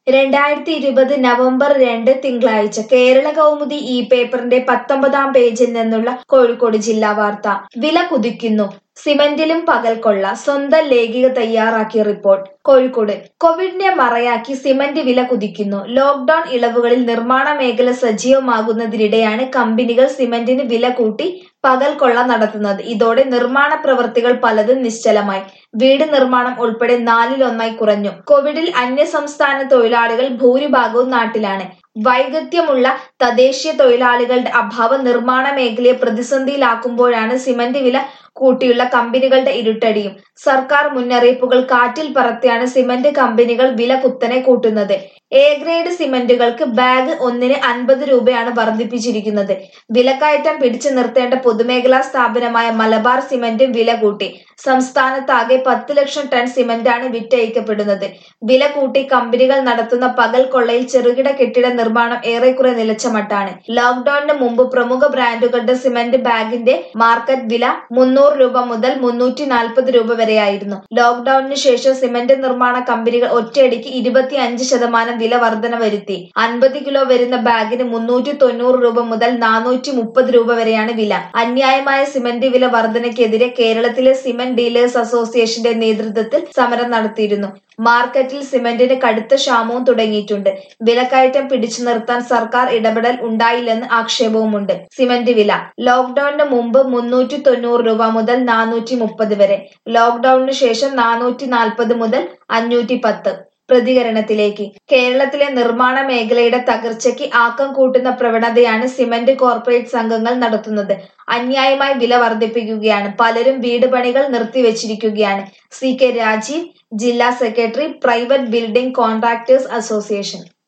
രണ്ടായിരത്തി ഇരുപത് നവംബർ രണ്ട് തിങ്കളാഴ്ച കേരള കൗമുദി ഈ പേപ്പറിന്റെ പത്തൊമ്പതാം പേജിൽ നിന്നുള്ള കോഴിക്കോട് ജില്ലാ വാർത്ത വില കുതിക്കുന്നു സിമന്റിലും പകൽക്കൊള്ള സ്വന്തം ലേഖിക തയ്യാറാക്കിയ റിപ്പോർട്ട് കോഴിക്കോട് കോവിഡിനെ മറയാക്കി സിമന്റ് വില കുതിക്കുന്നു ലോക്ഡൌൺ ഇളവുകളിൽ നിർമ്മാണ മേഖല സജീവമാകുന്നതിനിടെയാണ് കമ്പനികൾ സിമന്റിന് വില കൂട്ടി പകൽക്കൊള്ള നടത്തുന്നത് ഇതോടെ നിർമ്മാണ പ്രവൃത്തികൾ പലതും നിശ്ചലമായി വീട് നിർമ്മാണം ഉൾപ്പെടെ നാലിലൊന്നായി കുറഞ്ഞു കോവിഡിൽ അന്യസംസ്ഥാന തൊഴിലാളികൾ ഭൂരിഭാഗവും നാട്ടിലാണ് വൈദഗ്ധ്യമുള്ള തദ്ദേശീയ തൊഴിലാളികളുടെ അഭാവം നിർമ്മാണ മേഖലയെ പ്രതിസന്ധിയിലാക്കുമ്പോഴാണ് സിമന്റ് വില കൂട്ടിയുള്ള കമ്പനികളുടെ ഇരുട്ടടിയും സർക്കാർ മുന്നറിയിപ്പുകൾ കാറ്റിൽ പറത്തിയാണ് സിമന്റ് കമ്പനികൾ വില കുത്തനെ കൂട്ടുന്നത് എ ഗ്രേഡ് സിമന്റുകൾക്ക് ബാഗ് ഒന്നിന് അൻപത് രൂപയാണ് വർദ്ധിപ്പിച്ചിരിക്കുന്നത് വിലക്കയറ്റം പിടിച്ചു നിർത്തേണ്ട പൊതുമേഖലാ സ്ഥാപനമായ മലബാർ സിമന്റും വില കൂട്ടി സംസ്ഥാനത്താകെ പത്ത് ലക്ഷം ടൺ സിമന്റാണ് വിറ്റഴിക്കപ്പെടുന്നത് വില കൂട്ടി കമ്പനികൾ നടത്തുന്ന പകൽ കൊള്ളയിൽ ചെറുകിട കെട്ടിട നിർമ്മാണം ഏറെക്കുറെ നിലച്ച മട്ടാണ് ലോക്ഡൌണിന് മുമ്പ് പ്രമുഖ ബ്രാൻഡുകളുടെ സിമന്റ് ബാഗിന്റെ മാർക്കറ്റ് വില മുന്നൂറ് രൂപ മുതൽ മുന്നൂറ്റി നാൽപ്പത് രൂപ വരെയായിരുന്നു ലോക്ഡൌണിന് ശേഷം സിമന്റ് നിർമ്മാണ കമ്പനികൾ ഒറ്റയടിക്ക് ഇരുപത്തി അഞ്ച് ശതമാനം വില വർധന വരുത്തി അൻപത് കിലോ വരുന്ന ബാഗിന് മുന്നൂറ്റി തൊണ്ണൂറ് രൂപ മുതൽ നാനൂറ്റി മുപ്പത് രൂപ വരെയാണ് വില അന്യായമായ സിമന്റ് വില വർധനയ്ക്കെതിരെ കേരളത്തിലെ സിമന്റ് ഡീലേഴ്സ് അസോസിയേഷന്റെ നേതൃത്വത്തിൽ സമരം നടത്തിയിരുന്നു മാർക്കറ്റിൽ സിമന്റിന് കടുത്ത ക്ഷാമവും തുടങ്ങിയിട്ടുണ്ട് വിലക്കയറ്റം പിടിച്ചു നിർത്താൻ സർക്കാർ ഇടപെടൽ ഉണ്ടായില്ലെന്ന് ആക്ഷേപവുമുണ്ട് സിമന്റ് വില ലോക്ഡൌണിന് മുമ്പ് മുന്നൂറ്റി തൊണ്ണൂറ് രൂപ മുതൽ നാനൂറ്റി മുപ്പത് വരെ ലോക്ഡൌണിന് ശേഷം നാനൂറ്റി നാൽപ്പത് മുതൽ അഞ്ഞൂറ്റി പത്ത് പ്രതികരണത്തിലേക്ക് കേരളത്തിലെ നിർമ്മാണ മേഖലയുടെ തകർച്ചയ്ക്ക് ആക്കം കൂട്ടുന്ന പ്രവണതയാണ് സിമന്റ് കോർപ്പറേറ്റ് സംഘങ്ങൾ നടത്തുന്നത് അന്യായമായി വില വർദ്ധിപ്പിക്കുകയാണ് പലരും വീട് പണികൾ നിർത്തിവച്ചിരിക്കുകയാണ് സി കെ രാജീവ് ജില്ലാ secretary private building contractors association